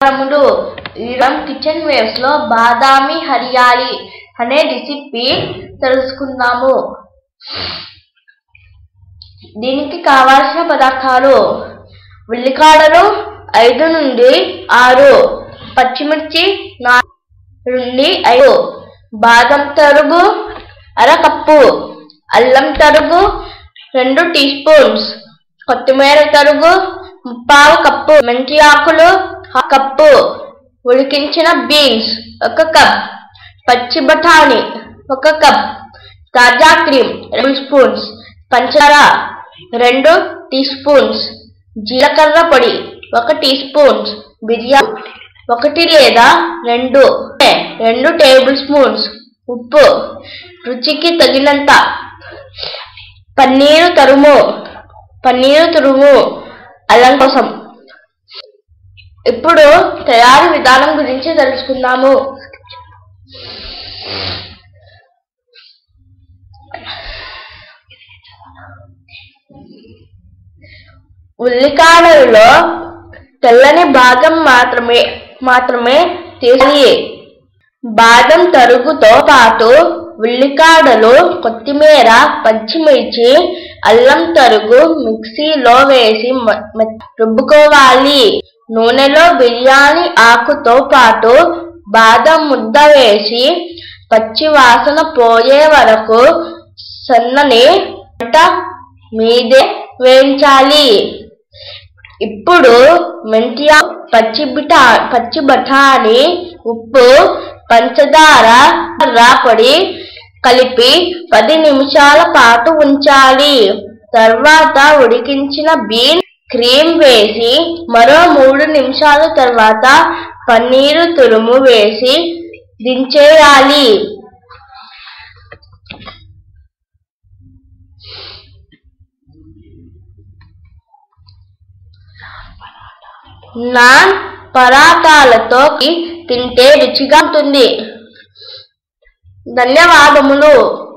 నమస్కారములు ఈరోజు kitchen waves లో బాదామి హరియాలి అనే రెసిపీ తెలుసుకుందాము దీనికి కావాల్సిన పదార్థాలు ఉల్లికాడలు ఐదు నుండి ఆరు పచ్చిమిర్చి నాలుగు నుండి ఐదు బాదం తరుగు అర కప్పు అల్లం తరుగు రెండు టీ స్పూన్స్ కొత్తిమీర తరుగు ముప్పావు కప్పు మెంతి ఆకులు ఒక కప్పు ఉడికించిన బీన్స్ ఒక కప్ పచ్చి బఠానీ ఒక కప్ తాజా క్రీమ్ రెండు స్పూన్స్ పంచదార రెండు టీ స్పూన్స్ జీలకర్ర పొడి ఒక టీ స్పూన్స్ బిర్యానీ ఒకటి లేదా రెండు రెండు టేబుల్ స్పూన్స్ ఉప్పు రుచికి తగినంత పన్నీరు తరుము పన్నీరు తురుము అల్లం కోసం ఇప్పుడు తయారీ విధానం గురించి తెలుసుకుందాము ఉల్లికాడలలో తెల్లని భాగం మాత్రమే మాత్రమే తీయాలి బాదం తరుగుతో పాటు ఉల్లికాడలు కొత్తిమీర పచ్చిమిర్చి అల్లం తరుగు మిక్సీలో వేసి మ- మె- రుబ్బుకోవాలి నూనెలో బిర్యానీ ఆకుతో పాటు బాదం ముద్ద వేసి పచ్చి వాసన పోయే వరకు సన్నని మంట మీదే వేయించాలి ఇప్పుడు మెంతియా పచ్చి బిటా పచ్చి బఠానీ ఉప్పు పంచదార కర్ర పొడి కలిపి పది నిమిషాల పాటు ఉంచాలి తర్వాత ఉడికించిన బీన్ క్రీమ్ వేసి మరో మూడు నిమిషాల తర్వాత పన్నీరు తురుము వేసి దించేయాలి నాన్ పరాటాలతో తింటే రుచిగా ఉంటుంది ధన్యవాదములు